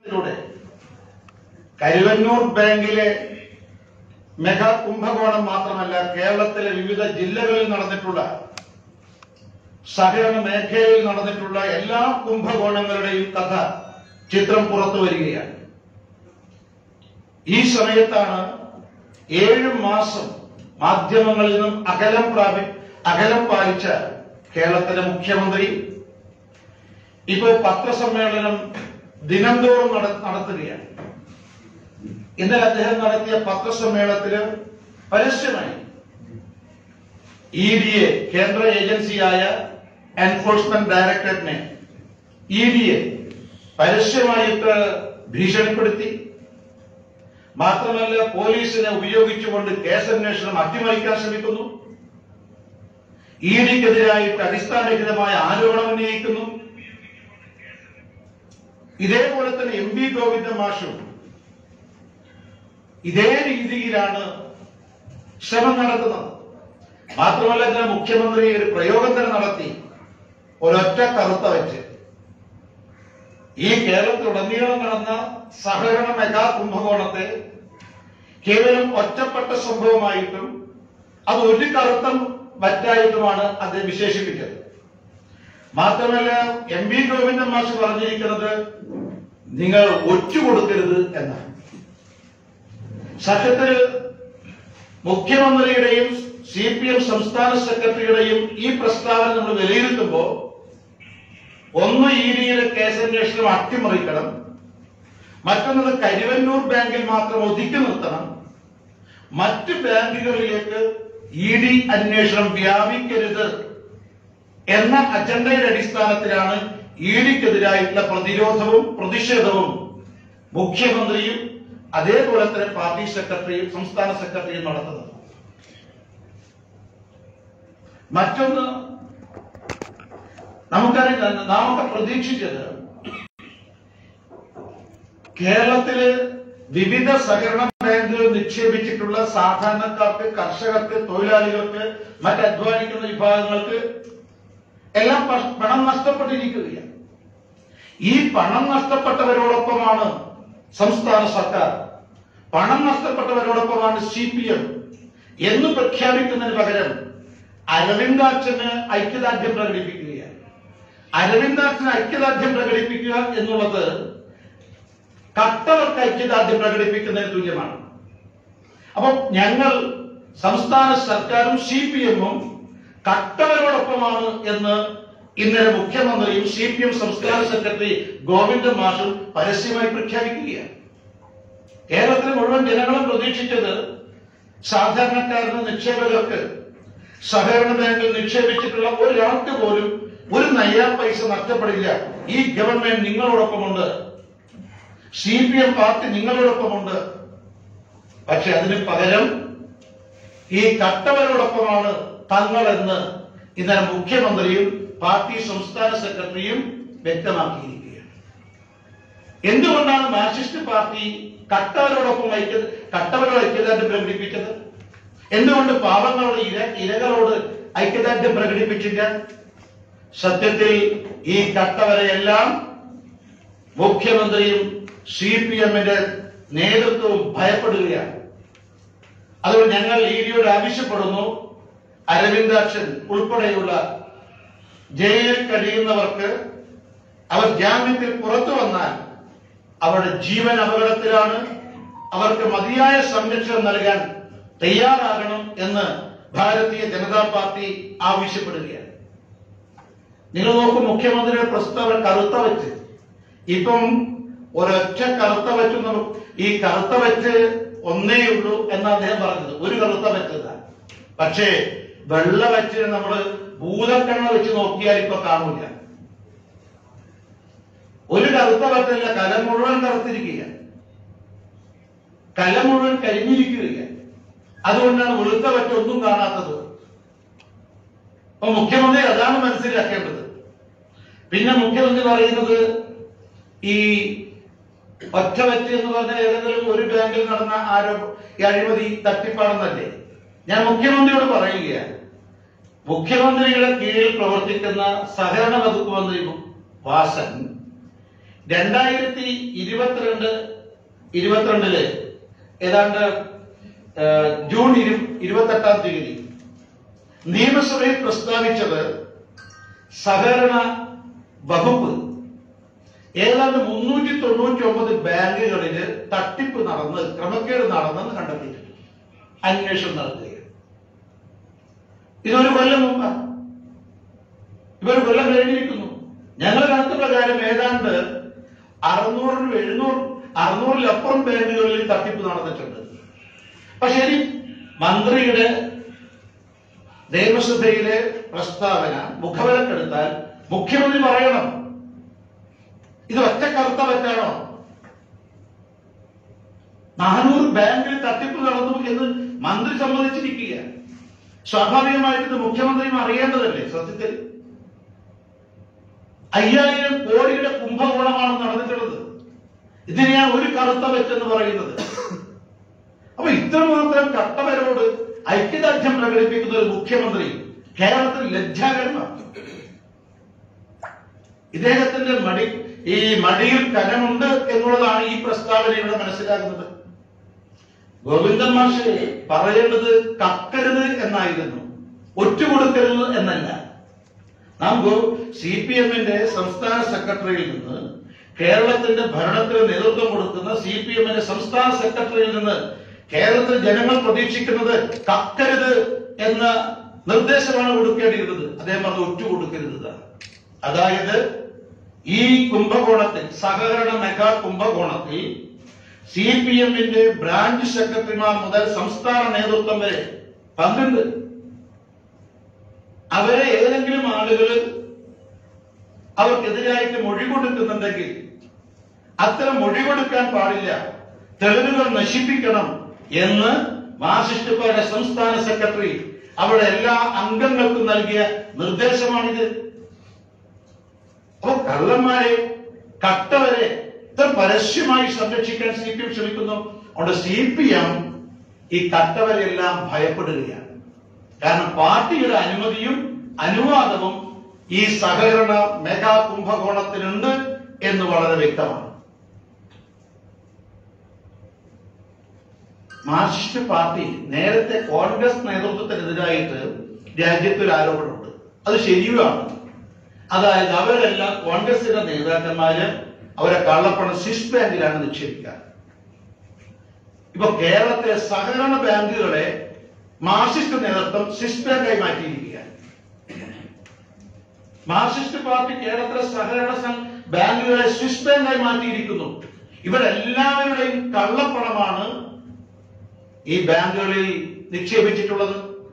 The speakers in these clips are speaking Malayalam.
ിലൂടെ കരുവന്നൂർ ബാങ്കിലെ മെഗാ കുംഭകോണം മാത്രമല്ല കേരളത്തിലെ വിവിധ ജില്ലകളിൽ നടന്നിട്ടുള്ള സഹകരണ മേഖലയിൽ നടന്നിട്ടുള്ള എല്ലാ കുംഭകോണങ്ങളുടെയും കഥ ചിത്രം പുറത്തു വരികയാണ് ഈ സമയത്താണ് ഏഴ് മാസം മാധ്യമങ്ങളിൽ നിന്നും അകലം പ്രാപി അകലം പാലിച്ച കേരളത്തിലെ മുഖ്യമന്ത്രി ഇപ്പോൾ പത്രസമ്മേളനം ദിനംതോറും നട- നടത്തുകയാണ് ഇന്നലെ അദ്ദേഹം നടത്തിയ പത്രസമ്മേളനത്തില് പരസ്യമായി ഇ ഡി എ കേന്ദ്ര ഏജൻസിയായ എൻഫോഴ്സ്മെന്റ് ഡയറക്ടറേറ്റിനെ ഇ ഡി എ പരസ്യമായിട്ട് ഭീഷണിപ്പെടുത്തി മാത്രമല്ല പോലീസിനെ ഉപയോഗിച്ചുകൊണ്ട് കേസന്വേഷണം അട്ടിമറിക്കാൻ ശ്രമിക്കുന്നു ഇ ഡിക്കെതിരായിട്ട് അടിസ്ഥാനരഹിതമായ ആരോപണം ഉന്നയിക്കുന്നു ഇതേപോലെ തന്നെ എം പി ഗോവിന്ദ മാഷും ഇതേ രീതിയിലാണ് ശ്രമം നടത്തുന്നത് മാത്രമല്ല ഇതിന് മുഖ്യമന്ത്രി ഒരു പ്രയോഗം തന്നെ നടത്തി ഒരൊറ്റ കറുത്ത വെച്ച് ഈ കേരളത്തിലുടനീളം നടന്ന സഹകരണ മെഗാ കുംഭകോണത്തെ കേവലം ഒറ്റപ്പെട്ട സംഭവമായിട്ടും അത് ഒരു കറുത്തം വറ്റായിട്ടുമാണ് അദ്ദേഹം വിശേഷിപ്പിച്ചത് മാത്രമല്ല എം വി ഗോവിന്ദൻ മാഷ് പറഞ്ഞിരിക്കുന്നത് നിങ്ങൾ ഒറ്റ കൊടുക്കരുത് എന്നാണ് സത്യത്തിൽ മുഖ്യമന്ത്രിയുടെയും സി പി എം സംസ്ഥാന സെക്രട്ടറിയുടെയും ഈ പ്രസ്താവന നമ്മൾ വിലയിരുത്തുമ്പോൾ ഒന്ന് ഇ ഡിയിലെ കേസന്വേഷണം അട്ടിമറിക്കണം മറ്റൊന്നത് കരുവന്നൂർ ബാങ്കിൽ മാത്രം ഒതുക്കി നിർത്തണം മറ്റ് ബാങ്കുകളിലേക്ക് ഇ ഡി അന്വേഷണം വ്യാപിക്കരുത് എന്ന അജണ്ടയുടെ അടിസ്ഥാനത്തിലാണ് ഇ ഡിക്കെതിരായിട്ടുള്ള പ്രതിരോധവും പ്രതിഷേധവും മുഖ്യമന്ത്രിയും അതേപോലെ തന്നെ പാർട്ടി സെക്രട്ടറിയും സംസ്ഥാന സെക്രട്ടറിയും നടത്തുന്നത് മറ്റൊന്ന് നമുക്കറിയാം നാം ഒക്കെ പ്രതീക്ഷിച്ചത് കേരളത്തില് വിവിധ സഹകരണ ബാങ്കുകൾ നിക്ഷേപിച്ചിട്ടുള്ള സാധാരണക്കാർക്ക് കർഷകർക്ക് തൊഴിലാളികൾക്ക് മറ്റ് അധ്വാനിക്കുന്ന വിഭാഗങ്ങൾക്ക് എല്ലാം പ- പണം നഷ്ടപ്പെട്ടിരിക്കുകയാണ് ഈ പണം നഷ്ടപ്പെട്ടവരോടൊപ്പമാണ് സംസ്ഥാന സർക്കാർ പണം നഷ്ടപ്പെട്ടവരോടൊപ്പമാണ് സി പി എം എന്ന് പ്രഖ്യാപിക്കുന്നതിന് പകരം അരവിന്ദാക്ഷന് ഐക്യദാർഢ്യം പ്രകടിപ്പിക്കുകയാണ് അരവിന്ദാക്ഷന് ഐക്യദാർഢ്യം പ്രകടിപ്പിക്കുക എന്നുള്ളത് കട്ടവർക്ക് ഐക്യദാർഢ്യം പ്രകടിപ്പിക്കുന്നതിന് തുല്യമാണ് അപ്പം ഞങ്ങൾ സംസ്ഥാന സർക്കാരും സി പി എമ്മും കട്ടവരോടൊപ്പമാണ് എന്ന് ഇന്നലെ മുഖ്യമന്ത്രിയും സി പി എം സംസ്ഥാന സെക്രട്ടറി ഗോവിന്ദ മാഷും പരസ്യമായി പ്രഖ്യാപിക്കുകയാണ് കേരളത്തിലെ മുഴുവൻ ജനങ്ങളും പ്രതീക്ഷിച്ചത് സാധാരണക്കാരന് നിക്ഷേപകർക്ക് സഹകരണ ബാങ്കിൽ നിക്ഷേപിച്ചിട്ടുള്ള ഒരാൾക്ക് പോലും ഒരു നയ്യാ പൈസ നഷ്ടപ്പെടില്ല ഈ ഗവൺമെന്റ് നിങ്ങളോടൊപ്പമുണ്ട് സി പി എം പാർട്ടി നിങ്ങളോടൊപ്പമുണ്ട് പക്ഷെ അതിന് പകരം ഈ കട്ടവരോടൊപ്പമാണ് തങ്ങളെന്ന് ഇന്നലെ മുഖ്യമന്ത്രിയും പാർട്ടി സംസ്ഥാന സെക്രട്ടറിയും വ്യക്തമാക്കിയിരിക്കുകയാണ് എന്തുകൊണ്ടാണ് മാർക്സിസ്റ്റ് പാർട്ടി കട്ടവരോടൊപ്പം ഐക്യ കട്ടവരോട് ഐക്യദാർഢ്യം പ്രകടിപ്പിച്ചത് എന്തുകൊണ്ട് പാവങ്ങളോട് ഇര ഇരകളോട് ഐക്യദാർഢ്യം പ്രകടിപ്പിച്ചില്ല സത്യത്തിൽ ഈ കട്ടവരെയെല്ലാം മുഖ്യമന്ത്രിയും സി പി എമ്മിന്റെ നേതൃത്വവും ഭയപ്പെടുകയാണ് അതുകൊണ്ട് ഞങ്ങൾ ഇ ഡിയോട് ആവശ്യപ്പെടുന്നു അരവിന്ദാക്ഷൻ ഉൾപ്പെടെയുള്ള ജയിലിൽ കഴിയുന്നവർക്ക് അവർ ജാമ്യത്തിൽ പുറത്തു വന്നാൽ അവരുടെ ജീവൻ അപകടത്തിലാണ് അവർക്ക് മതിയായ സംരക്ഷണം നൽകാൻ തയ്യാറാകണം എന്ന് ഭാരതീയ ജനതാ പാർട്ടി ആവശ്യപ്പെടുകയാണ് നിങ്ങൾ നോക്കും മുഖ്യമന്ത്രിയുടെ പ്രസ്താവന കറുത്ത വെച്ച് ഇപ്പം ഒരൊറ്റ കറുത്ത വെച്ച് നമുക്ക് ഈ കറുത്ത വെച്ച് ഒന്നേ ഉള്ളൂ എന്ന് അദ്ദേഹം പറഞ്ഞത് ഒരു കറുത്ത വെച്ചതാണ് പക്ഷേ വെള്ള വെച്ച് നമ്മൾ ഭൂതക്കണ്ണ വെച്ച് നോക്കിയാൽ ഇപ്പൊ കാണൂല ഒരു കറുത്ത വെച്ചല്ല കല മുഴുവൻ കറുത്തിരിക്കുകയാണ് കല മുഴുവൻ കരിഞ്ഞിരിക്കുകയാണ് അതുകൊണ്ടാണ് വെളുത്ത വെച്ച ഒന്നും കാണാത്തത് അപ്പൊ മുഖ്യമന്ത്രി അതാണ് മനസ്സിലാക്കേണ്ടത് പിന്നെ മുഖ്യമന്ത്രി പറയുന്നത് ഈ ഒറ്റവറ്റ് എന്ന് പറഞ്ഞ ഏതെങ്കിലും ഒരു ബാങ്കിൽ നടന്ന ആരോപ ഈ അഴിമതി തട്ടിപ്പാണെന്നല്ലേ ഞാൻ മുഖ്യമന്ത്രിയോട് പറയുകയാണ് മുഖ്യമന്ത്രിയുടെ കീഴിൽ പ്രവർത്തിക്കുന്ന സഹകരണ വകുപ്പ് മന്ത്രി വാസൻ രണ്ടായിരത്തി ഇരുപത്തിരണ്ട് ഇരുപത്തിരണ്ടില് ഏതാണ്ട് ആ, ജൂൺ ഇരു ഇരുപത്തെട്ടാം തീയതി നിയമസഭയിൽ പ്രസ്താവിച്ചത് സഹകരണ വകുപ്പ് ഏതാണ്ട് മുന്നൂറ്റി തൊണ്ണൂറ്റി ഒമ്പത് ബാങ്കുകളിൽ തട്ടിപ്പ് നടന്ന് ക്രമക്കേട് നടന്നെന്ന് കണ്ടെത്തിയിട്ടുണ്ട് അന്വേഷണം നടത്തുകയാണ് ഇതൊരു കൊല്ലം മുമ്പാണ് ഇവർ കൊല്ലം കഴിഞ്ഞിരിക്കുന്നു ഞങ്ങൾ കണക്ക് പ്രകാരം ഏതാണ്ട് അറുന്നൂറിനും എഴുന്നൂറ് അറുന്നൂറിലപ്പുറം ബാങ്കുകളിൽ തട്ടിപ്പ് നടന്നിട്ടുണ്ട് പക്ഷെ ഇനി മന്ത്രിയുടെ നിയമസഭയിലെ പ്രസ്താവന മുഖവിലക്കെടുത്താൽ മുഖ്യമന്ത്രി പറയണം ഇത് ഒറ്റ കറുത്ത പറ്റാണോ നാനൂറ് ബാങ്കിൽ തട്ടിപ്പ് നടന്നു എന്ന് മന്ത്രി സമ്മതിച്ചിരിക്കുക സ്വാഭാവികമായിട്ട് ഇത് മുഖ്യമന്ത്രിയും അറിയേണ്ടതല്ലേ സത്യത്തിൽ അയ്യായിരം കോടിയുടെ കുംഭകോണമാണ് നടന്നിട്ടുള്ളത് ഇതിനെയാണ് ഒരു കറുത്ത വെച്ചെന്ന് പറയുന്നത് അപ്പൊ ഇത്രമാത്രം കട്ടവരോട് ഐക്യദാർഢ്യം പ്രകടിപ്പിക്കുന്ന ഒരു മുഖ്യമന്ത്രി കേരളത്തിൽ ലജ്ജാകരമാണ് ഇദ്ദേഹത്തിന്റെ മടി ഈ മടിയിൽ കനമുണ്ട് എന്നുള്ളതാണ് ഈ പ്രസ്താവനയുടെ മനസ്സിലാകുന്നത് ഗോവിന്ദൻ മാഷ് പറയേണ്ടത് കക്കരുത് എന്നായിരുന്നു ഒറ്റുകൊടുക്കരുത് എന്നല്ല നാം സി പി എമ്മിന്റെ സംസ്ഥാന സെക്രട്ടറിയിൽ നിന്ന് കേരളത്തിന്റെ ഭരണത്തിന് നേതൃത്വം കൊടുക്കുന്ന സി പി എമ്മിന്റെ സംസ്ഥാന സെക്രട്ടറിയിൽ നിന്ന് കേരളത്തിൽ ജനങ്ങൾ പ്രതീക്ഷിക്കുന്നത് കക്കരുത് എന്ന നിർദ്ദേശമാണ് കൊടുക്കേണ്ടിയിരുന്നത് അദ്ദേഹം പറഞ്ഞത് ഒറ്റ കൊടുക്കരുത് അതായത് ഈ കുംഭകോണത്തിൽ സഹകരണ മെഗാ കുംഭകോണത്തിൽ സി പി എമ്മിന്റെ ബ്രാഞ്ച് സെക്രട്ടറിമാർ മുതൽ സംസ്ഥാന നേതൃത്വം വരെ പങ്കുണ്ട് അവരെ ഏതെങ്കിലും ആളുകൾ അവർക്കെതിരായിട്ട് മൊഴി കൊടുക്കുന്നുണ്ടെങ്കിൽ അത്തരം മൊഴി കൊടുക്കാൻ പാടില്ല തെളിവുകൾ നശിപ്പിക്കണം എന്ന് മാർക്സിസ്റ്റ് പാർട്ടി സംസ്ഥാന സെക്രട്ടറി അവിടെ എല്ലാ അംഗങ്ങൾക്കും നൽകിയ നിർദ്ദേശമാണിത് അപ്പൊ കള്ളന്മാരെ കട്ടവരെ ഇത്ര പരസ്യമായി സംരക്ഷിക്കാൻ സി പി എം ശ്രമിക്കുന്നു അതുകൊണ്ട് സി പി എം ഈ കട്ടവരെല്ലാം ഭയപ്പെടുകയാണ് കാരണം പാർട്ടിയുടെ അനുമതിയും അനുവാദവും ഈ സഹകരണ മെഗാ കുംഭകോണത്തിനുണ്ട് എന്ന് വളരെ വ്യക്തമാണ് മാർക്സിസ്റ്റ് പാർട്ടി നേരത്തെ കോൺഗ്രസ് നേതൃത്വത്തിനെതിരായിട്ട് രാജ്യത്ത് ഒരു ആരോപണമുണ്ട് അത് ശരിയുമാണ് അതായത് അവരെല്ലാം കോൺഗ്രസിന്റെ നേതാക്കന്മാര് അവരെ കള്ളപ്പണം സ്വിസ് ബാങ്കിലാണ് നിക്ഷേപിക്കുക ഇപ്പൊ കേരളത്തിലെ സഹകരണ ബാങ്കുകളെ മാർക്സിസ്റ്റ് നേതൃത്വം സ്വിസ് ബാങ്കായി മാറ്റിയിരിക്കുകയാണ് മാർക്സിസ്റ്റ് പാർട്ടി കേരളത്തിലെ സഹകരണ സം- ബാങ്കുകളെ സ്വിസ് ബാങ്കായി മാറ്റിയിരിക്കുന്നു ഇവരെല്ലാവരുടെയും കള്ളപ്പണമാണ് ഈ ബാങ്കുകളിൽ നിക്ഷേപിച്ചിട്ടുള്ളത്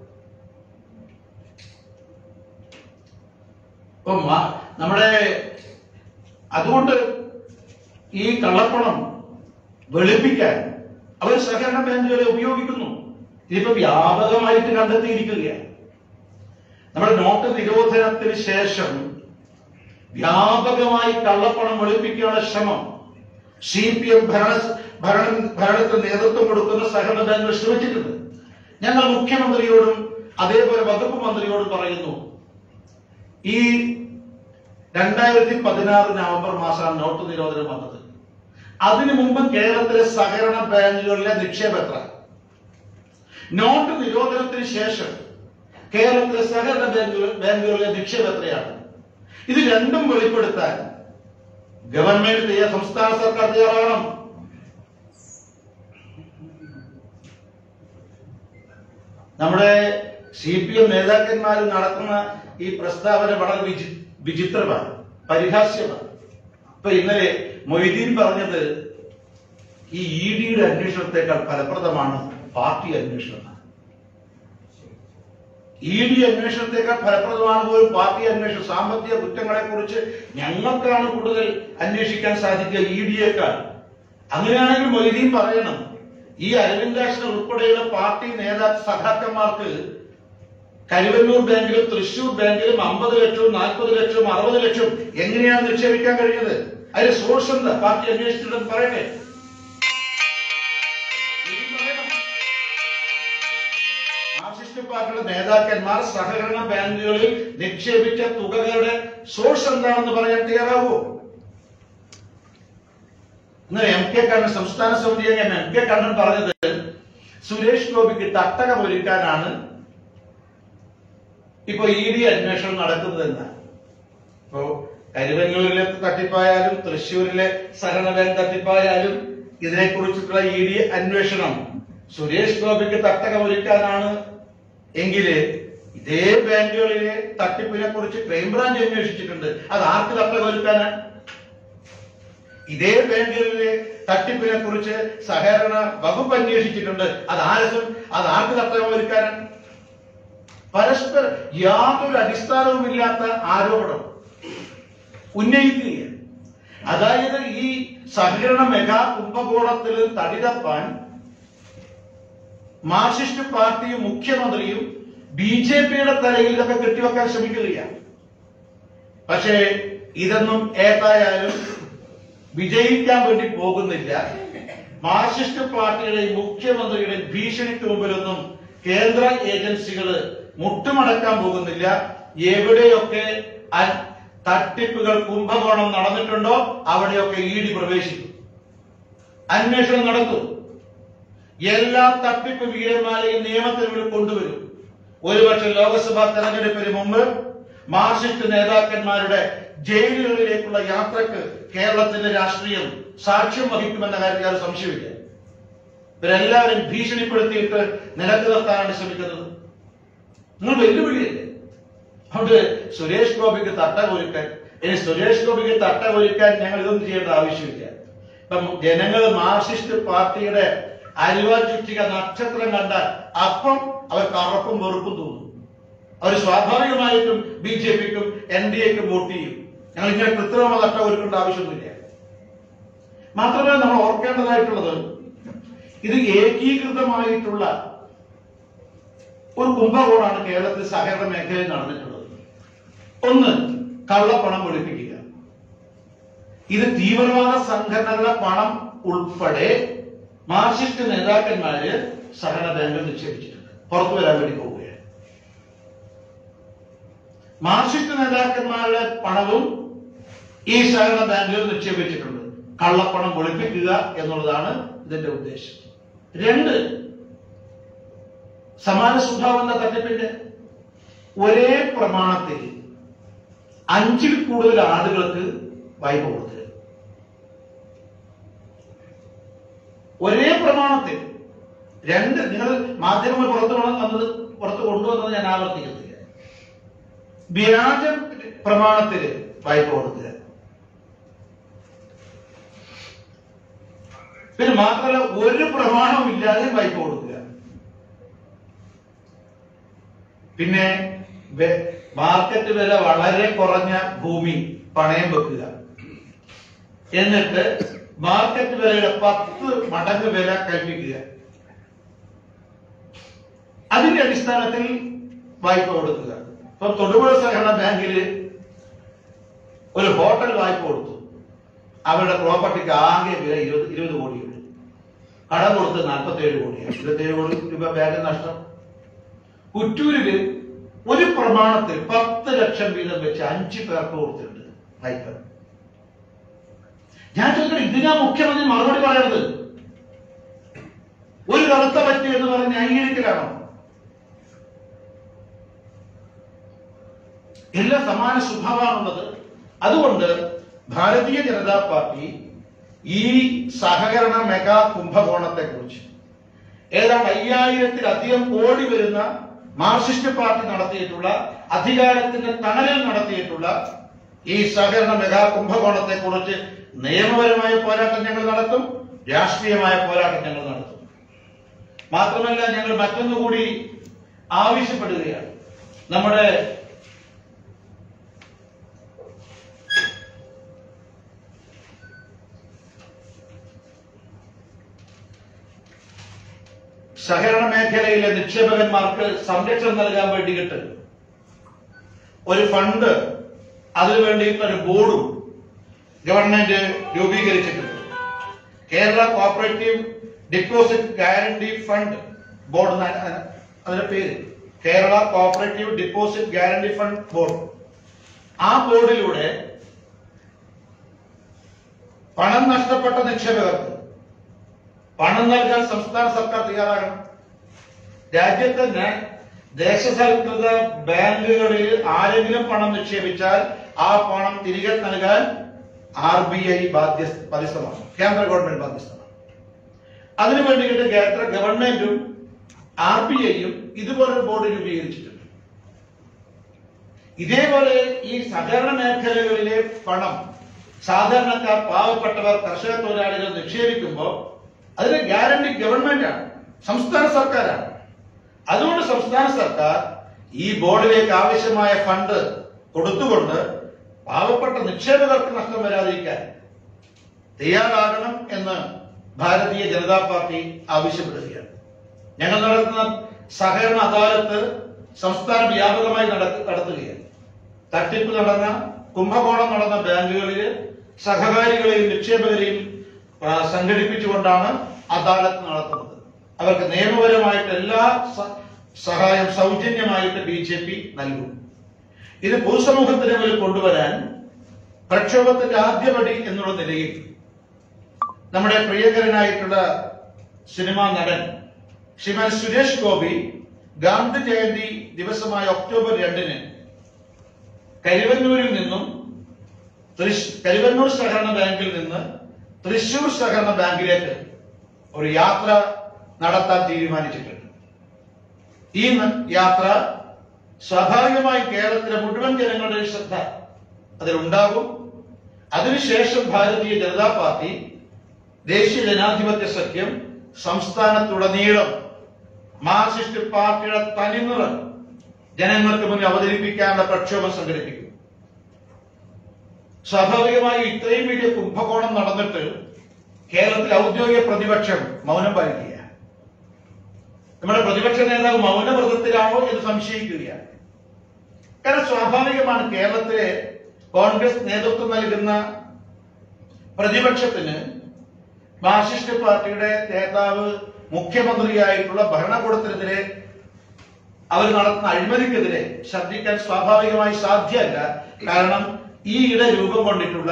ഇപ്പൊ മ- നമ്മുടെ അതുകൊണ്ട് ഈ കള്ളപ്പണം വെളുപ്പിക്കാൻ അവർ സഹകരണ ബാങ്കുകളെ ഉപയോഗിക്കുന്നു ഇതിപ്പോ വ്യാപകമായിട്ട് കണ്ടെത്തിയിരിക്കുകയാണ് നമ്മുടെ നോട്ട് നിരോധനത്തിന് ശേഷം വ്യാപകമായി കള്ളപ്പണം വെളുപ്പിക്കാനുള്ള ശ്രമം സി പി എം ഭരണ ഭരണ ഭരണത്തിന് നേതൃത്വം കൊടുക്കുന്ന സഹകരണ ബാങ്കുകൾ ശ്രമിച്ചിട്ടുണ്ട് ഞങ്ങൾ മുഖ്യമന്ത്രിയോടും അതേപോലെ വകുപ്പ് മന്ത്രിയോടും പറയുന്നു ഈ രണ്ടായിരത്തി പതിനാറ് നവംബർ മാസമാണ് നോട്ട് നിരോധനം വന്നത് അതിനു മുമ്പ് കേരളത്തിലെ സഹകരണ ബാങ്കുകളിലെ നിക്ഷേപം എത്ര നോട്ട് നിരോധനത്തിന് ശേഷം കേരളത്തിലെ സഹകരണ ബാങ്കുകൾ ബാങ്കുകളിലെ നിക്ഷേപം എത്രയാണ് ഇത് രണ്ടും വെളിപ്പെടുത്താൻ ഗവൺമെന്റ് തയ്യാ സംസ്ഥാന സർക്കാർ തയ്യാറാകണം നമ്മുടെ സി പി എം നേതാക്കന്മാർ നടത്തുന്ന ഈ പ്രസ്താവന വളരെ വിചി വിചിത്രമാണ് പരിഹാസ്യമാണ് ഇപ്പൊ ഇന്നലെ മൊയ്തീൻ പറഞ്ഞത് ഈ ഇ ഡിയുടെ അന്വേഷണത്തെക്കാൾ ഫലപ്രദമാണ് പാർട്ടി അന്വേഷണം ഇ ഡി അന്വേഷണത്തെക്കാൾ ഫലപ്രദമാണ് പോലും പാർട്ടി അന്വേഷണം സാമ്പത്തിക കുറ്റങ്ങളെ കുറിച്ച് ഞങ്ങൾക്കാണ് കൂടുതൽ അന്വേഷിക്കാൻ സാധിക്കുക ഇ ഡിയേക്കാൾ അങ്ങനെയാണെങ്കിൽ മൊയ്തീൻ പറയണം ഈ അരവിന്ദാക്ഷൻ ഉൾപ്പെടെയുള്ള പാർട്ടി നേതാ സഖാക്കന്മാർക്ക് കരുവന്നൂർ ബാങ്കിലും തൃശൂർ ബാങ്കിലും അമ്പത് ലക്ഷവും നാൽപ്പത് ലക്ഷവും അറുപത് ലക്ഷവും എങ്ങനെയാണ് നിക്ഷേപിക്കാൻ കഴിഞ്ഞത് അതിന്റെ സോഴ്സ് എന്താ പാർട്ടി അന്വേഷിച്ചിട്ടുണ്ടെന്ന് പറയട്ടെ മൊയ്തീൻ പറയണം. മാർക്സിസ്റ്റ് പാർട്ടിയുടെ നേതാക്കന്മാർ സഹകരണ ബാങ്കുകളിൽ നിക്ഷേപിച്ച തുകകളുടെ സോഴ്സ് എന്താണെന്ന് പറയാൻ തയ്യാറാവോ ഇന്ന് എം കെ കണ്ണൻ സംസ്ഥാന സമിതി അംഗം എം കെ കണ്ണൻ പറഞ്ഞത് സുരേഷ് ഗോപിക്ക് തട്ടകം ഒരുക്കാനാണ് ഇപ്പൊ ഇ ഡി അന്വേഷണം നടക്കുന്നതെന്ന് ഇപ്പോ കരുവന്നൂരിലെ തട്ടിപ്പായാലും തൃശ്ശൂരിലെ സരണബേൻ തട്ടിപ്പായാലും ഇതിനെക്കുറിച്ചിട്ടുള്ള ഇ ഡി അന്വേഷണം സുരേഷ് ഗോപിക്ക് തട്ടകം ഒരുക്കാനാണ് എങ്കില് ഇതേ ബാങ്കുകളിലെ തട്ടിപ്പിനെ കുറിച്ച് ക്രൈംബ്രാഞ്ച് അന്വേഷിച്ചിട്ടുണ്ട് അത് ആർക്ക് തട്ടകം ഒരുക്കാനാണ് ഇതേ ബാങ്കുകളിലെ തട്ടിപ്പിനെ കുറിച്ച് സഹകരണ വകുപ്പ് അന്വേഷിച്ചിട്ടുണ്ട് അത് ആരസും അത് ആർക്ക് തട്ടകം ഒരുക്കാനാണ് പരസ്പരം യാതൊരു അടിസ്ഥാനവുമില്ലാത്ത ആരോപണം ഉന്നയിക്കുകയാണ് അതായത് ഈ സഹകരണ മെഗാ കുംഭകോണത്തിൽ തടിതപ്പാൻ മാർക്സിസ്റ്റ് പാർട്ടിയും മുഖ്യമന്ത്രിയും ബി ജെ പിയുടെ തലയിൽ ഇതൊക്കെ കെട്ടിവെക്കാൻ ശ്രമിക്കുകയാണ് പക്ഷേ ഇതൊന്നും ഏതായാലും വിജയിക്കാൻ വേണ്ടി പോകുന്നില്ല മാർക്സിസ്റ്റ് പാർട്ടിയുടെയും മുഖ്യമന്ത്രിയുടെയും ഭീഷണിക്ക് മുമ്പിലൊന്നും കേന്ദ്ര ഏജൻസികൾ മുട്ടുമടക്കാൻ പോകുന്നില്ല എവിടെയൊക്കെ അ- തട്ടിപ്പുകൾ കുംഭകോണം നടന്നിട്ടുണ്ടോ അവിടെയൊക്കെ ഇ ഡി പ്രവേശിക്കും അന്വേഷണം നടത്തും എല്ലാ തട്ടിപ്പ് വീരന്മാരെയും നിയമത്തിന് മുന്നിൽ കൊണ്ടുവരും ഒരുപക്ഷെ ലോക്സഭാ തെരഞ്ഞെടുപ്പിന് മുമ്പ് മാർക്സിസ്റ്റ് നേതാക്കന്മാരുടെ ജയിലുകളിലേക്കുള്ള യാത്രക്ക് കേരളത്തിന്റെ രാഷ്ട്രീയം സാക്ഷ്യം വഹിക്കുമെന്ന കാര്യത്തിൽ യാതൊരു സംശയമില്ല ഇവരെല്ലാവരും ഭീഷണിപ്പെടുത്തിയിട്ട് നിലക്ക് നിർത്താനാണ് ശ്രമിക്കുന്നത് നിങ്ങൾ വെല്ലുവിളിയല്ലേ അതുകൊണ്ട് സുരേഷ് ഗോപിക്ക് തട്ടകൊരുക്കാൻ ഇനി സുരേഷ് ഗോപിക്ക് തട്ടകൊരുക്കാൻ ഞങ്ങൾ ഇതൊന്നും ചെയ്യേണ്ട ആവശ്യമില്ല ഇപ്പം ജനങ്ങൾ മാർക്സിസ്റ്റ് പാർട്ടിയുടെ അരുവ ചുറ്റിക നക്ഷത്രം കണ്ടാൽ അപ്പം അവർക്ക് അറപ്പും വെറുപ്പും തോന്നും അവർ സ്വാഭാവികമായിട്ടും ബി ജെ പിക്കും എൻ ഡി എക്കും വോട്ട് ചെയ്യും ഞങ്ങൾ ഇങ്ങനെ കൃത്രിമ തട്ട ഒരുക്കേണ്ട ആവശ്യമൊന്നുമില്ല മാത്രമല്ല നമ്മൾ ഓർക്കേണ്ടതായിട്ടുള്ളത് ഇത് ഏകീകൃതമായിട്ടുള്ള ഒരു കുംഭകോണാണ് കേരളത്തിൽ സഹകരണ മേഖലയിൽ നടന്നിട്ടുള്ളത് ഒന്ന് കള്ളപ്പണം വെളുപ്പിക്കുക ഇത് തീവ്രവാദ സംഘടനകളുടെ പണം ഉൾപ്പെടെ മാർക്സിസ്റ്റ് നേതാക്കന്മാര് സഹകരണ ബാങ്കിൽ നിക്ഷേപിച്ചിട്ടുണ്ട് പുറത്തു വരാൻ വേണ്ടി പോവുകയാണ് മാർക്സിസ്റ്റ് നേതാക്കന്മാരുടെ പണവും ഈ സഹകരണ ബാങ്കിൽ നിക്ഷേപിച്ചിട്ടുണ്ട് കള്ളപ്പണം വെളുപ്പിക്കുക എന്നുള്ളതാണ് ഇതിന്റെ ഉദ്ദേശം രണ്ട് സമാന സ്വഭാവം എന്ന തട്ടിപ്പിന്റെ ഒരേ പ്രമാണത്തിൽ അഞ്ചിൽ കൂടുതൽ ആളുകൾക്ക് വായ്പ കൊടുക്കുക ഒരേ പ്രമാണത്തിൽ രണ്ട് നിങ്ങൾ മാധ്യമങ്ങൾ പുറത്തു വന്നത് പുറത്തു കൊണ്ടുവന്നത് ഞാൻ ആവർത്തിക്കുന്നില്ല വ്യാജ പ്രമാണത്തിൽ വായ്പ കൊടുക്കുക പിന്നെ മാത്രമല്ല ഒരു പ്രമാണവും ഇല്ലാതെ വായ്പ കൊടുക്കുക പിന്നെ വെ- മാർക്കറ്റ് വില വളരെ കുറഞ്ഞ ഭൂമി പണയം വെക്കുക എന്നിട്ട് മാർക്കറ്റ് വിലയുടെ പത്ത് മടങ്ങ് വില കൽപ്പിക്കുക അതിന്റെ അടിസ്ഥാനത്തിൽ വായ്പ കൊടുക്കുക ഇപ്പൊ തൊടുപുഴ സഹകരണ ബാങ്കിൽ ഒരു ഹോട്ടൽ വായ്പ കൊടുത്തു അവരുടെ പ്രോപ്പർട്ടിക്ക് ആകെ വില ഇരുപത് ഇരുപത് കോടിയുണ്ട് കടം കൊടുത്ത് നാൽപ്പത്തേഴ് കോടിയാണ് ഇരുപത്തേഴ് കോടി രൂപ ബാങ്ക് നഷ്ടം കുറ്റൂരില് ഒരു പ്രമാണത്തിൽ പത്ത് ലക്ഷം വീതം വെച്ച് അഞ്ചു പേർക്ക് കൊടുത്തിട്ടുണ്ട് വായ്പ ഞാൻ ചോദിക്കട്ടെ ഇതിനാ മുഖ്യമന്ത്രി മറുപടി പറയണത് ഒരു കറുത്ത പറ്റി എന്ന് പറഞ്ഞ് അംഗീകരിക്കലാണോ എല്ലാ സമാന സ്വഭാവമാണുള്ളത് അതുകൊണ്ട് ഭാരതീയ ജനതാ പാർട്ടി ഈ സഹകരണ മെഗാ കുംഭകോണത്തെ കുറിച്ച് ഏതാണ്ട് അയ്യായിരത്തിലധികം കോടി വരുന്ന മാർക്സിസ്റ്റ് പാർട്ടി നടത്തിയിട്ടുള്ള അധികാരത്തിന്റെ തണലിൽ നടത്തിയിട്ടുള്ള ഈ സഹകരണ മെഗാ കുംഭകോണത്തെ കുറിച്ച് നിയമപരമായ പോരാട്ടം ഞങ്ങൾ നടത്തും രാഷ്ട്രീയമായ പോരാട്ടം ഞങ്ങൾ നടത്തും മാത്രമല്ല ഞങ്ങൾ മറ്റൊന്നുകൂടി ആവശ്യപ്പെടുകയാണ് നമ്മുടെ സഹകരണ മേഖലയിലെ നിക്ഷേപകന്മാർക്ക് സംരക്ഷണം നൽകാൻ വേണ്ടിയിട്ട് ഒരു ഫണ്ട് അതിനു വേണ്ടിയിട്ട് ഒരു ബോർഡും ഗവൺമെന്റ് രൂപീകരിച്ചിട്ടുണ്ട് Kerala cooperative deposit guarantee fund board എന്നാണ് അ- അതിന്റെ പേര് Kerala cooperative deposit guarantee fund board ആ ബോർഡിലൂടെ പണം നഷ്ടപ്പെട്ട നിക്ഷേപകർക്ക് പണം നൽകാൻ സംസ്ഥാന സർക്കാർ തയ്യാറാകണം രാജ്യത്ത് തന്നെ ദേശസാൽകൃത ബാങ്കുകളിൽ ആരെങ്കിലും പണം നിക്ഷേപിച്ചാൽ ആ പണം തിരികെ നൽകാൻ ആർ ബി ഐ ബാധ്യ ബാധ്യസ്ഥമാണ് കേന്ദ്ര ഗവൺമെന്റ് ബാധ്യസ്ഥമാണ് അതിനു വേണ്ടിയിട്ട് കേന്ദ്ര ഗവൺമെന്റും ആർ ബി ഐയും ഇതുപോലൊരു ബോർഡ് രൂപീകരിച്ചിട്ടുണ്ട് ഇതേപോലെ ഈ സഹകരണ മേഖലകളിലെ പണം സാധാരണക്കാർ പാവപ്പെട്ടവർ കർഷക തൊഴിലാളികൾ നിക്ഷേപിക്കുമ്പോൾ അതിന് ഗ്യാരണ്ടി ഗവൺമെന്റാണ് സംസ്ഥാന സർക്കാരാണ് അതുകൊണ്ട് സംസ്ഥാന സർക്കാർ ഈ ബോർഡിലേക്ക് ആവശ്യമായ ഫണ്ട് കൊടുത്തുകൊണ്ട് പാവപ്പെട്ട നിക്ഷേപകർക്ക് നഷ്ടം വരാതിരിക്കാൻ തയ്യാറാകണം എന്ന് ഭാരതീയ ജനതാ പാർട്ടി ആവശ്യപ്പെടുകയാണ് ഞങ്ങൾ നടത്തുന്ന സഹകരണ അദാലത്ത് സംസ്ഥാന വ്യാപകമായി നട- നടത്തുകയാണ് തട്ടിപ്പ് നടന്ന കുംഭകോണം നടന്ന ബാങ്കുകളിൽ സഹകാരികളെയും നിക്ഷേപകരെയും ആ, സംഘടിപ്പിച്ചുകൊണ്ടാണ് അദാലത്ത് നടത്തുന്നത് അവർക്ക് നിയമപരമായിട്ട് എല്ലാ സ- സഹായം സൗജന്യമായിട്ട് ബി ജെ പി നൽകും ഇത് പൊതുസമൂഹത്തിന് മുന്നിൽ കൊണ്ടുവരാൻ പ്രക്ഷോഭത്തിന്റെ ആദ്യപടി എന്നുള്ള നിലയിൽ നമ്മുടെ പ്രിയങ്കരനായിട്ടുള്ള സിനിമാ നടൻ ശ്രീമാൻ സുരേഷ് ഗോപി ഗാന്ധി ജയന്തി ദിവസമായ ഒക്ടോബർ രണ്ടിന് കരുവന്നൂരിൽ നിന്നും തൃശ് കരുവന്നൂർ സഹകരണ ബാങ്കിൽ നിന്ന് തൃശൂർ സഹകരണ ബാങ്കിലേക്ക് ഒരു യാത്ര നടത്താൻ തീരുമാനിച്ചിട്ടുണ്ട് ഈ ന- യാത്ര സ്വാഭാവികമായും കേരളത്തിലെ മുഴുവൻ ജനങ്ങളുടെ ഒരു ശ്രദ്ധ അതിലുണ്ടാകും അതിനുശേഷം ഭാരതീയ ജനതാ പാർട്ടി ദേശീയ ജനാധിപത്യ സഖ്യം സംസ്ഥാനത്തുടനീളം മാർക്സിസ്റ്റ് പാർട്ടിയുടെ തനിനിറം ജനങ്ങൾക്ക് മുന്നിൽ അവതരിപ്പിക്കാനുള്ള പ്രക്ഷോഭം സംഘടിപ്പിക്കും സ്വാഭാവികമായി ഇത്രയും വലിയ കുംഭകോണം നടന്നിട്ട് കേരളത്തിൽ ഔദ്യോഗിക പ്രതിപക്ഷം മൗനം പാലിക്കുക നമ്മുടെ പ്രതിപക്ഷ നേതാവ് മൗനവ്രതത്തിലാണോ എന്ന് സംശയിക്കുകയാണ് കാരണം സ്വാഭാവികമാണ് കേരളത്തിലെ കോൺഗ്രസ് നേതൃത്വം നൽകുന്ന പ്രതിപക്ഷത്തിന് മാർക്സിസ്റ്റ് പാർട്ടിയുടെ നേതാവ് മുഖ്യമന്ത്രിയായിട്ടുള്ള ഭരണകൂടത്തിനെതിരെ അവർ നടത്തുന്ന അഴിമതിക്കെതിരെ ശബ്ദിക്കാൻ സ്വാഭാവികമായി സാധ്യമല്ല കാരണം ഈയിടെ രൂപം കൊണ്ടിട്ടുള്ള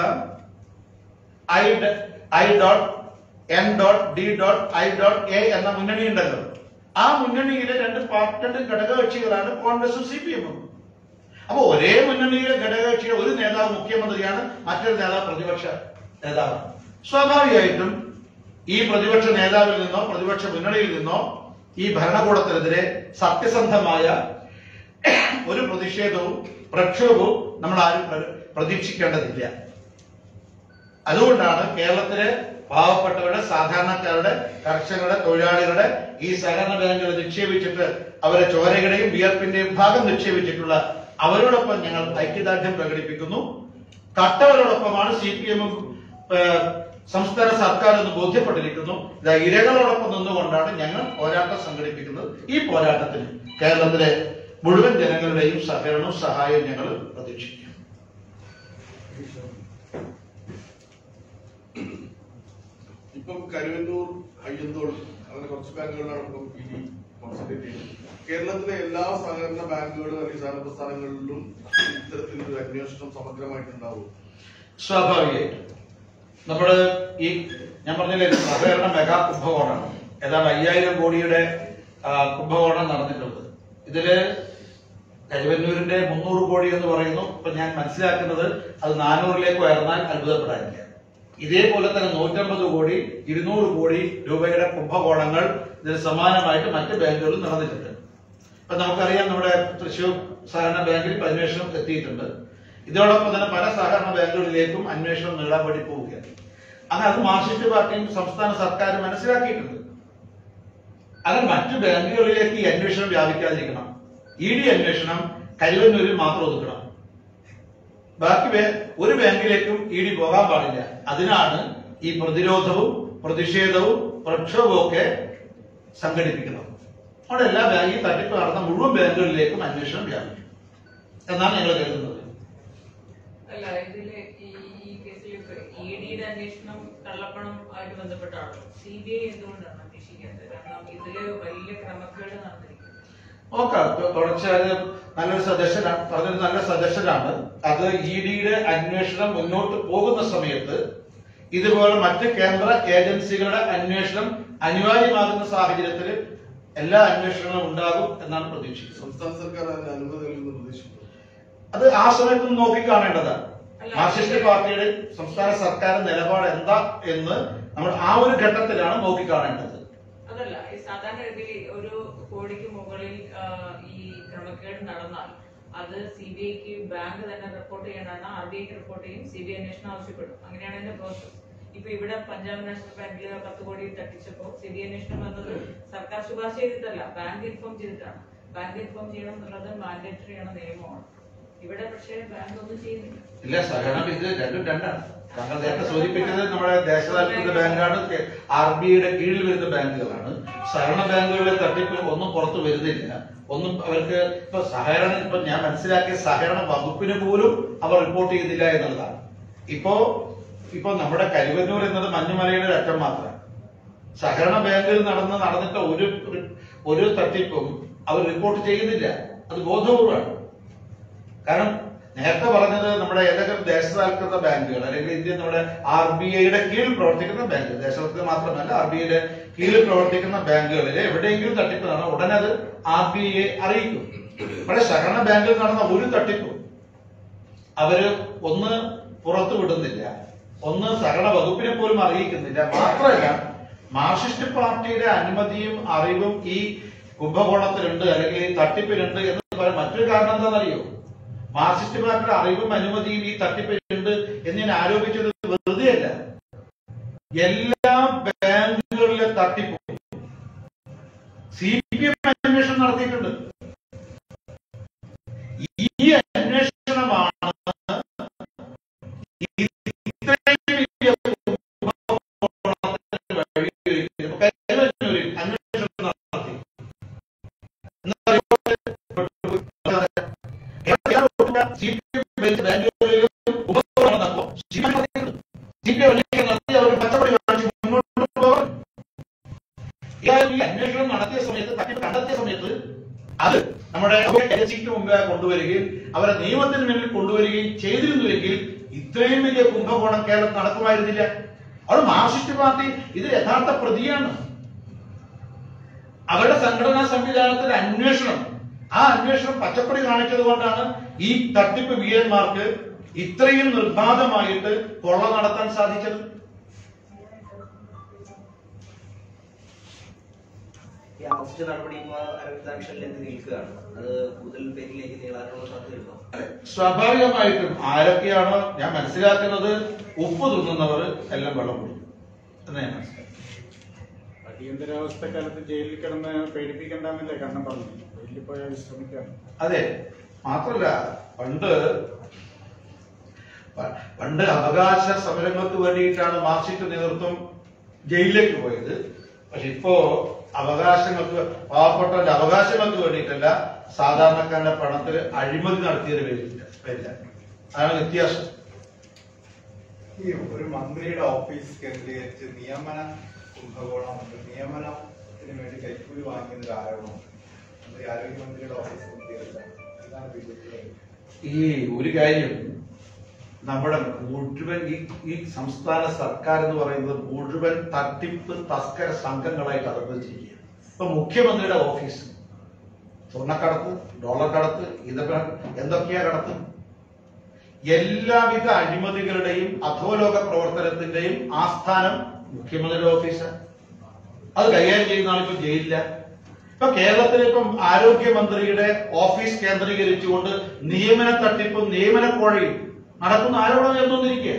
ഐ ഡ- I dot M dot D dot I dot A എന്ന മുന്നണി ഉണ്ടല്ലോ ആ മുന്നണിയിലെ രണ്ട് പാർട്ടി രണ്ട് ഘടകകക്ഷികളാണ് കോൺഗ്രസും സി പി എമ്മും അപ്പൊ ഒരേ മുന്നണിയിലെ ഘടകകക്ഷിയുടെ ഒരു നേതാവ് മുഖ്യമന്ത്രിയാണ് മറ്റൊരു നേതാവ് പ്രതിപക്ഷ നേതാവാണ് സ്വാഭാവികമായിട്ടും ഈ പ്രതിപക്ഷ നേതാവിൽ നിന്നോ പ്രതിപക്ഷ മുന്നണിയിൽ നിന്നോ ഈ ഭരണകൂടത്തിനെതിരെ സത്യസന്ധമായ ഒരു പ്രതിഷേധവും പ്രക്ഷോഭവും നമ്മൾ ആരും പ്ര- പ്രതീക്ഷിക്കേണ്ടതില്ല അതുകൊണ്ടാണ് കേരളത്തിലെ പാവപ്പെട്ടവരുടെ സാധാരണക്കാരുടെ കർഷകരുടെ തൊഴിലാളികളുടെ ഈ സഹകരണ ബാങ്കുകൾ നിക്ഷേപിച്ചിട്ട് അവരെ ചോരയുടെയും വിയർപ്പിന്റെയും ഭാഗം നിക്ഷേപിച്ചിട്ടുള്ള അവരോടൊപ്പം ഞങ്ങൾ ഐക്യദാർഢ്യം പ്രകടിപ്പിക്കുന്നു കട്ടവരോടൊപ്പമാണ് സി പി എമ്മും സംസ്ഥാന സർക്കാർ എന്ന് ബോധ്യപ്പെട്ടിരിക്കുന്നു ഇതാ ഇരകളോടൊപ്പം നിന്നുകൊണ്ടാണ് ഞങ്ങൾ പോരാട്ടം സംഘടിപ്പിക്കുന്നത് ഈ പോരാട്ടത്തിന് കേരളത്തിലെ മുഴുവൻ ജനങ്ങളുടെയും സഹകരണവും സഹായവും ഞങ്ങൾ പ്രതീക്ഷിക്കുന്നു ഇപ്പം കരുവന്നൂർ അയ്യന്തോൾ അങ്ങനെ കുറച്ച് ബാങ്കുകളിലാണ് ഇപ്പം ഇനി കോൺസെൻട്രേറ്റ് ചെയ്യുന്നത് കേരളത്തിലെ എല്ലാ സഹകരണ ബാങ്കുകളും അല്ലെങ്കിൽ സഹകരണ പ്രസ്ഥാനങ്ങളിലും ഇത്തരത്തിലൊരു അന്വേഷണം സമഗ്രമായിട്ടുണ്ടാവും സ്വാഭാവികമായിട്ടും നമ്മള് ഈ ഞാൻ പറഞ്ഞില്ലേ ഇത് സഹകരണ മെഗാ കുംഭകോണാണ് ഏതാണ്ട് അയ്യായിരം കോടിയുടെ ആ, കുംഭകോണം നടന്നിട്ടുണ്ട് ഇതില് കരുവന്നൂരിന്റെ മുന്നൂറ് കോടി എന്ന് പറയുന്നു ഇപ്പൊ ഞാൻ മനസ്സിലാക്കുന്നത് അത് നാനൂറിലേക്ക് ഉയർന്നാൽ അത്ഭുതപ്പെടാനില്ല ഇതേപോലെ തന്നെ നൂറ്റമ്പത് കോടി ഇരുന്നൂറ് കോടി രൂപയുടെ കുംഭകോണങ്ങൾ ഇതിന് സമാനമായിട്ട് മറ്റ് ബാങ്കുകളിൽ നടന്നിട്ടുണ്ട് ഇപ്പൊ നമുക്കറിയാം നമ്മുടെ തൃശൂർ സഹകരണ ബാങ്കിൽ ഇപ്പൊ അന്വേഷണം എത്തിയിട്ടുണ്ട് ഇതോടൊപ്പം തന്നെ പല സഹകരണ ബാങ്കുകളിലേക്കും അന്വേഷണം നീളാൻ വേണ്ടി പോവുകയാണ് അങ്ങനെ അത് മാർക്സിസ്റ്റ് പാർട്ടിയും സംസ്ഥാന സർക്കാരും മനസ്സിലാക്കിയിട്ടുണ്ട് അത് മറ്റു ബാങ്കുകളിലേക്ക് ഈ അന്വേഷണം വ്യാപിക്കാതിരിക്കണം ഇ ഡി അന്വേഷണം കരുവന്നൂരിൽ മാത്രം ഒതുക്കണം ബാക്കി ബേ- ഒരു ബാങ്കിലേക്കും ഇ ഡി പോകാൻ പാടില്ല അതിനാണ് ഈ പ്രതിരോധവും പ്രതിഷേധവും പ്രക്ഷോഭവും ഒക്കെ സംഘടിപ്പിക്കുന്നത് അവിടെ എല്ലാ ബാങ്കിൽ തട്ടിപ്പ് നടന്ന മുഴുവൻ ബാങ്കുകളിലേക്കും അന്വേഷണം വ്യാപിക്കും എന്നാണ് ഞങ്ങൾ കരുതുന്നത് അല്ല ഇതില് ഈ ഈ കേസിൽ ഇ ഡിയുടെ അന്വേഷണം കള്ളപ്പണം ആയിട്ട് ബന്ധപ്പെട്ടാണോ സി ബി ഐ എന്തുകൊണ്ടാണ് അന്വേഷിക്കേണ്ടത് കാരണം ഇതില് വലിയ ക്രമക്കേട് നടന്നിരിക്കുന്നത് നോക്കാം ഇപ്പൊ തുടർച്ചയായ നല്ലൊരു സജഷനാണ് പറഞ്ഞൊരു നല്ല സജഷനാണ് അത് ഇ ഡിയുടെ അന്വേഷണം മുന്നോട്ട് പോകുന്ന സമയത്ത് ഇതുപോലെ മറ്റ് കേന്ദ്ര ഏജൻസികളുടെ അന്വേഷണം അനിവാര്യമാകുന്ന സാഹചര്യത്തിൽ എല്ലാ അന്വേഷണങ്ങളും ഉണ്ടാകും എന്നാണ് പ്രതീക്ഷിക്കുന്നത് സംസ്ഥാന സർക്കാർ അതിന് അനുമതി നൽകുന്ന പ്രതീക്ഷിക്കുന്നു അത് ആ സമയത്ത് നോക്കിക്കാണേണ്ടതാണ് അല്ല, മാർക്സിസ്റ്റ് പാർട്ടിയുടെ സംസ്ഥാന സർക്കാർ നിലപാട് എന്താ എന്ന് നമ്മൾ ആ ഒരു ഘട്ടത്തിലാണ് നോക്കിക്കാണേണ്ടത് അതല്ല ഈ സാധാരണഗതിയിൽ ഒരു കോടിക്ക് മുകളിൽ ആ, ഈ ക്രമക്കേട് നടന്നാൽ അത് സി ബി ഐക്ക് ബാങ്ക് തന്നെ റിപ്പോർട്ട് ചെയ്യണമെന്ന് ആർ ബി ഐക്ക് റിപ്പോർട്ട് ചെയ്യും സി ബി ഐ അന്വേഷണം ആവശ്യപ്പെടും അങ്ങനെയാണ് അതിന്റെ പ്രോസസ് ഇപ്പൊ ഇവിടെ പഞ്ചാബ് നാഷണൽ ബാങ്കിൽ പത്ത് കോടി തട്ടിച്ചപ്പോ സി ബി ഐ അന്വേഷണം വന്നത് സർക്കാർ ശുപാർശ ചെയ്തിട്ടല്ല ബാങ്ക് ഇൻഫോം ചെയ്തിട്ടാണ് ബാങ്ക് ഇൻഫോം ചെയ്യണം എന്നുള്ളത് മാൻഡേറ്ററി ആണ് നിയമമാണ് ഇവിടെ പക്ഷേ ബാങ്ക് ഒന്നും ചെയ്യുന്നില്ല ഇല്ല സഹകരണം ഇത് രണ്ടും രണ്ടാണ് താങ്കൾ നേരത്തെ സൂചിപ്പിച്ചത് നമ്മുടെ ദേശസാൽകൃത ബാങ്കാണ് ആർ ബി ഐയുടെ കീഴിൽ വരുന്ന ബാങ്കുകളാണ് സഹകരണ ബാങ്കുകളിലെ തട്ടിപ്പ് ഒന്നും പുറത്തു വരുന്നില്ല ഒന്നും അവർക്ക് ഇപ്പൊ സഹകരണം ഇപ്പൊ ഞാൻ മനസ്സിലാക്കിയ സഹകരണ വകുപ്പിന് പോലും അവർ റിപ്പോർട്ട് ചെയ്യുന്നില്ല എന്നുള്ളതാണ് ഇപ്പോ ഇപ്പൊ നമ്മുടെ കരുവന്നൂർ എന്നത് മഞ്ഞുമലയുടെ ഒരു അറ്റം മാത്രമാണ് സഹകരണ ബാങ്കിൽ നടന്ന് നടന്നിട്ട് ഒരു ഒരു തട്ടിപ്പും അവർ റിപ്പോർട്ട് ചെയ്യുന്നില്ല അത് ബോധപൂർവമാണ് കാരണം നേരത്തെ പറഞ്ഞത് നമ്മുടെ ഏതൊക്കെ ദേശസാൽകൃത ബാങ്കുകൾ അല്ലെങ്കിൽ ഇന്ത്യ നമ്മുടെ ആർ ബി ഐയുടെ കീഴിൽ പ്രവർത്തിക്കുന്ന ബാങ്ക് ദേശസാൽകൃത മാത്രമല്ല ആർ ബി ഐയുടെ കീഴിൽ പ്രവർത്തിക്കുന്ന ബാങ്കുകളിൽ എവിടെയെങ്കിലും തട്ടിപ്പ് നടന്നാൽ ഉടനെ അത് ആർ ബി ഐയെ അറിയിക്കും ഇവിടെ സഹകരണ ബാങ്കിൽ നടന്ന ഒരു തട്ടിപ്പും അവര് ഒന്ന് പുറത്തു വിടുന്നില്ല ഒന്ന് സഹകരണ വകുപ്പിനെ പോലും അറിയിക്കുന്നില്ല മാത്രമല്ല മാർക്സിസ്റ്റ് പാർട്ടിയുടെ അനുമതിയും അറിവും ഈ കുംഭകോണത്തിലുണ്ട് അല്ലെങ്കിൽ ഈ തട്ടിപ്പിലുണ്ട് എന്ന് പറയാൻ മറ്റൊരു കാരണം എന്താണെന്നറിയോ മാർക്സിസ്റ്റ് പാർട്ടിയുടെ അറിവും അനുമതിയും ഈ തട്ടിപ്പിലുണ്ട് എന്ന് ഞാൻ ആരോപിച്ചത് വെറുതെയല്ല എല്ലാ ബാങ്കുകളിലെ തട്ടിപ്പും സി പി എം അന്വേഷണം നടത്തിയിട്ടുണ്ട് ഈ അന്വേഷണമാണ് ഇത്രയും വലിയ കുംഭകോണത്തിന് വഴിയൊരുക്കിയത്. ഇപ്പൊ കരുവന്നൂരിൽ അന്വേഷണം നടത്തി. എന്നാൽ ഇപ്പോൾ CPM ഭരിച്ച ബാങ്കുകളിലും കുംഭകോണം നടന്നപ്പോൾ CPM നടത്തിയിട്ടുണ്ട്. CPM അന്വേഷണം നടത്തി അവർ പച്ചപ്പടി കാണിച്ച് മുന്നോട്ട് പോകാൻ ഏതായാലും ഈ അന്വേഷണം നടത്തിയ സമയത്ത് തട്ടിപ്പ് കണ്ടെത്തിയ സമയത്ത് അത് നമ്മുടെ ഏജൻസിക്ക് മുമ്പേ കൊണ്ടുവരികയും അവരെ നിയമത്തിന് മുന്നിൽ കൊണ്ടുവരികയും ചെയ്തിരുന്നുവെങ്കിൽ ഇത്രയും വലിയ കുംഭകോണം കേരളത്തിൽ നടക്കുമായിരുന്നില്ല അവിടെ മാർക്സിസ്റ്റ് പാർട്ടി ഇത് യഥാർത്ഥ പ്രതിയാണ് അവരുടെ സംഘടനാ സംവിധാനത്തിന്റെ അന്വേഷണം ആ അന്വേഷണം പച്ചപ്പടി കാണിച്ചത് കൊണ്ടാണ് ഈ തട്ടിപ്പ് വീരന്മാർക്ക് ഇത്രയും നിർബാധമായിട്ട് കൊള്ള നടത്താൻ സാധിച്ചത് ഈ അറസ്റ്റ് നടപടി ഇപ്പോൾ അരവിന്ദാക്ഷനിലേക്ക് നിൽക്കുകയാണ് അത് കൂടുതൽ പേരിലേക്ക് നീളാനുള്ള സാധ്യതയുണ്ടോ സ്വാഭാവികമായിട്ടും ആരൊക്കെയാണോ ഞാൻ മനസ്സിലാക്കുന്നത് ഉപ്പ് തിന്നുന്നവർ എല്ലാം വെള്ളം കുടിക്കും എന്ന് ഞാൻ മനസ്സിലാക്കി അടിയന്തരാവസ്ഥ കാലത്ത് ജയിലിൽ കിടന്ന് പേടിപ്പിക്കണ്ടെന്നല്ലേ കണ്ണം പറഞ്ഞു ജയിലിൽ പോയാൽ ശ്രമിക്കാം അതെ മാത്രല്ല പണ്ട് പ- പണ്ട് അവകാശ സമരങ്ങൾക്ക് വേണ്ടിയിട്ടാണ് മാർക്സിസ്റ്റ് നേതൃത്വം ജയിലിലേക്ക് പോയത് പക്ഷെ ഇപ്പോ അവകാശങ്ങൾക്ക് പാവപ്പെട്ടവന്റെ അവകാശങ്ങൾക്ക് വേണ്ടിയിട്ടല്ല സാധാരണക്കാരന്റെ പണത്തിൽ അഴിമതി നടത്തിയതിന് പേരില്ല പേരില്ല അതാണ് വ്യത്യാസം ഈ ഒരു മന്ത്രിയുടെ ഓഫീസ് കേന്ദ്രീകരിച്ച് നിയമന കുംഭകോണമുണ്ട് നിയമനത്തിന് വേണ്ടി കൈക്കൂലി വാങ്ങിക്കുന്ന ഒരു ആരോപണമുണ്ട് മന്ത്രി ആരോഗ്യമന്ത്രിയുടെ ഓഫീസ് കേന്ദ്രീകരിച്ചാണ് ഇതാണ് ബി ജെ പിയുടെ ഈ ഒരു കാര്യം നമ്മുടെ മുഴുവൻ ഈ ഈ സംസ്ഥാന സർക്കാർ എന്ന് പറയുന്നത് മുഴുവൻ തട്ടിപ്പ് തസ്കര സംഘങ്ങളായിട്ട് അടർന്നിരിക്കുകയാണ് ഇപ്പൊ മുഖ്യമന്ത്രിയുടെ ഓഫീസ് സ്വർണ്ണക്കടത്ത് ഡോളർ കടത്ത് ഇതൊക്കെ എന്തൊക്കെയാ കടത്ത് എല്ലാവിധ അഴിമതികളുടെയും അധോലോക പ്രവർത്തനത്തിന്റെയും ആസ്ഥാനം മുഖ്യമന്ത്രിയുടെ ഓഫീസാണ് അത് കൈകാര്യം ചെയ്യുന്ന ആളിപ്പോ ജയിലില്ല ഇപ്പൊ കേരളത്തിൽ ഇപ്പം ആരോഗ്യമന്ത്രിയുടെ ഓഫീസ് കേന്ദ്രീകരിച്ചുകൊണ്ട് നിയമന തട്ടിപ്പും നിയമന കോഴയും നടക്കുന്ന ആരോപണം ഉയർന്നുകൊണ്ടിരിക്കുക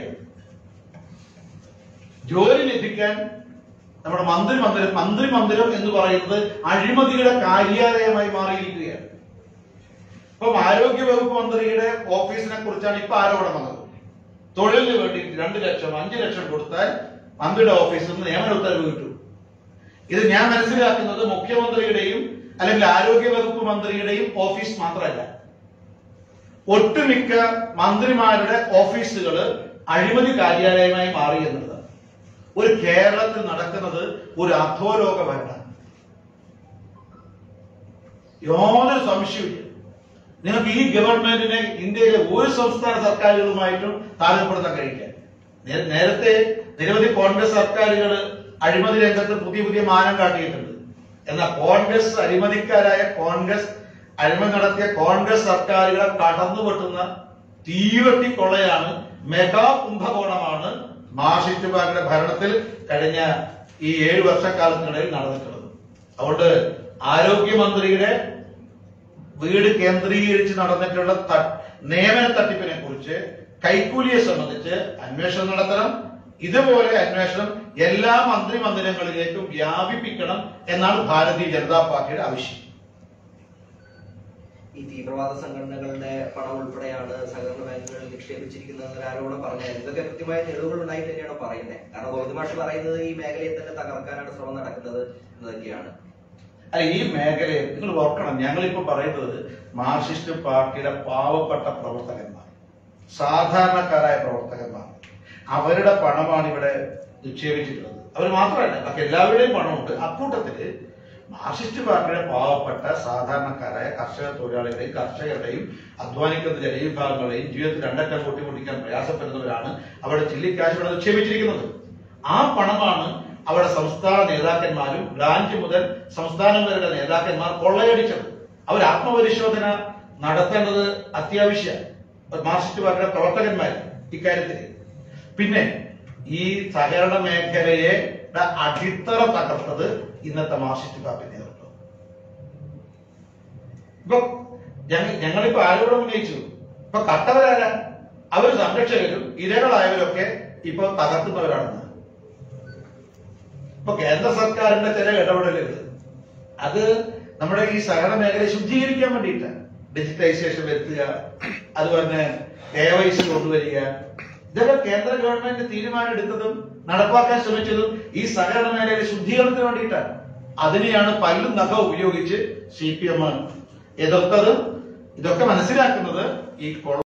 ജോലി ലഭിക്കാൻ നമ്മുടെ മന്ത്രി മന്ദിരം മന്ത്രി മന്ദിരം എന്ന് പറയുന്നത് അഴിമതിയുടെ കാര്യാലയമായി മാറിയിരിക്കുകയാണ് ഇപ്പം ആരോഗ്യ വകുപ്പ് മന്ത്രിയുടെ ഓഫീസിനെ കുറിച്ചാണ് ഇപ്പൊ ആരോപണം വന്നത് തൊഴിലിന് വേണ്ടി രണ്ട് ലക്ഷം അഞ്ചു ലക്ഷം കൊടുത്താൽ മന്ത്രിയുടെ ഓഫീസിൽ നിന്ന് നിയമന ഉത്തരവ് കിട്ടും ഇത് ഞാൻ മനസ്സിലാക്കുന്നത് മുഖ്യമന്ത്രിയുടെയും അല്ലെങ്കിൽ ആരോഗ്യ വകുപ്പ് മന്ത്രിയുടെയും ഓഫീസ് മാത്രമല്ല ഒട്ടുമിക്ക മന്ത്രിമാരുടെ ഓഫീസുകൾ അഴിമതി കാര്യാലയമായി മാറി എന്നുള്ളതാണ് ഒരു കേരളത്തിൽ നടക്കുന്നത് ഒരു അധോലോക ഭരണം യാതൊരു സംശയമില്ല നിങ്ങൾക്ക് ഈ ഗവൺമെന്റിനെ ഇന്ത്യയിലെ ഒരു സംസ്ഥാന സർക്കാരുകളുമായിട്ടും താരതമ്യപ്പെടുത്താൻ കഴിയില്ല നേ- നേരത്തെ നിരവധി കോൺഗ്രസ് സർക്കാരുകൾ അഴിമതി രംഗത്ത് പുതിയ പുതിയ മാനം കാട്ടിയിട്ടുണ്ട് എന്നാൽ കോൺഗ്രസ് അഴിമതിക്കാരായ കോൺഗ്രസ് അഴിമതി നടത്തിയ കോൺഗ്രസ് സർക്കാരുകളെ കടന്നുവെട്ടുന്ന തീവട്ടി കൊള്ളയാണ് മെഗാ കുംഭകോണമാണ് മാർഷിസ്റ്റ് പാർട്ടിയുടെ ഭരണത്തിൽ കഴിഞ്ഞ ഈ ഏഴ് വർഷക്കാലത്തിനിടയിൽ നടന്നിട്ടുള്ളത് അതുകൊണ്ട് ആരോഗ്യമന്ത്രിയുടെ വീട് കേന്ദ്രീകരിച്ച് നടന്നിട്ടുള്ള ത- നിയമന തട്ടിപ്പിനെ കുറിച്ച് കൈക്കൂലിയെ സംബന്ധിച്ച് അന്വേഷണം നടത്തണം ഇതുപോലെ അന്വേഷണം എല്ലാ മന്ത്രി മന്ദിരങ്ങളിലേക്കും വ്യാപിപ്പിക്കണം എന്നാണ് ഭാരതീയ ജനതാ പാർട്ടിയുടെ ആവശ്യം ഈ തീവ്രവാദ സംഘടനകളുടെ പണം ഉൾപ്പെടെയാണ് സഹകരണ ബാങ്കുകളിൽ നിക്ഷേപിച്ചിരിക്കുന്നത് എന്നൊരു ആരോപണം പറഞ്ഞാൽ ഇതൊക്കെ കൃത്യമായ തെളിവുകൾ ഉണ്ടായിട്ട് തന്നെയാണ് പറയുന്നത് കാരണം ഗോവിന്ദ മാഷ് പറയുന്നത് ഈ മേഖലയെ തന്നെ തകർക്കാനാണ് ശ്രമം നടക്കുന്നത് എന്നതൊക്കെയാണ് അല്ല ഈ മേഖലയെ നിങ്ങൾ ഓർക്കണം ഞങ്ങളിപ്പോ പറയുന്നത് മാർക്സിസ്റ്റ് പാർട്ടിയുടെ പാവപ്പെട്ട പ്രവർത്തകന്മാർ സാധാരണക്കാരായ പ്രവർത്തകന്മാർ അവരുടെ പണമാണ് ഇവിടെ നിക്ഷേപിച്ചിട്ടുള്ളത് അവർ മാത്രമല്ല ബാക്കി എല്ലാവരുടെയും പണമുണ്ട് അക്കൂട്ടത്തില് മാർക്സിസ്റ്റ് പാർട്ടിയുടെ പാവപ്പെട്ട സാധാരണക്കാരായ കർഷക തൊഴിലാളികളെയും കർഷകരുടെയും അധ്വാനിക്കുന്ന ജനവിഭാഗങ്ങളെയും ജീവിതത്തിൽ രണ്ടറ്റം കൂട്ടിമുട്ടിക്കാൻ പ്രയാസപ്പെടുന്നവരാണ് അവിടെ ചില്ലിക്കാശ് ഇവിടെ നിക്ഷേപിച്ചിരിക്കുന്നത് ആ പണമാണ് അവിടെ സംസ്ഥാന നേതാക്കന്മാരും ബ്രാഞ്ച് മുതൽ സംസ്ഥാനം വരെയുള്ള നേതാക്കന്മാർ കൊള്ളയടിച്ചത് അവർ ആത്മപരിശോധന നടത്തേണ്ടത് അത്യാവശ്യം മാർക്സിസ്റ്റ് പാർട്ടിയുടെ പ്രവർത്തകന്മാർ ഇക്കാര്യത്തിൽ പിന്നെ ഈ സഹകരണ മേഖലയെ ടെ അടിത്തറ തകർത്തത് ഇന്നത്തെ മാർക്സിസ്റ്റ് പാർട്ടി നേതൃത്വം ഇപ്പൊ ഞങ്ങൾ ഞങ്ങളിപ്പോ ആരോപണം ഉന്നയിച്ചു ഇപ്പൊ കട്ടവരാരാ അവർ സംരക്ഷകരും ഇരകളായവരൊക്കെ ഇപ്പൊ തകർക്കുന്നവരാണെന്ന് ഇപ്പൊ കേന്ദ്ര സർക്കാരിന്റെ ചില ഇടപെടലുകൾ അത് നമ്മുടെ ഈ സഹകരണ മേഖലയെ ശുദ്ധീകരിക്കാൻ വേണ്ടിയിട്ടാണ് ഡിജിറ്റൈസേഷൻ വരുത്തുക അതുപോലെ തന്നെ കെ വൈ സി കൊണ്ടുവരിക ഇതൊക്കെ കേന്ദ്ര ഗവൺമെന്റ് തീരുമാനം എടുത്തതും നടപ്പാക്കാൻ ശ്രമിച്ചതും ഈ സഹകരണ മേഖലയിലെ ശുദ്ധീകരണത്തിന് വേണ്ടിയിട്ടാണ് അതിനെയാണ് പല്ലും നഖം ഉപയോഗിച്ച് സി പി എം എതിർത്തത് ഇതൊക്കെ മനസ്സിലാക്കുന്നത് ഈ കൊള്ള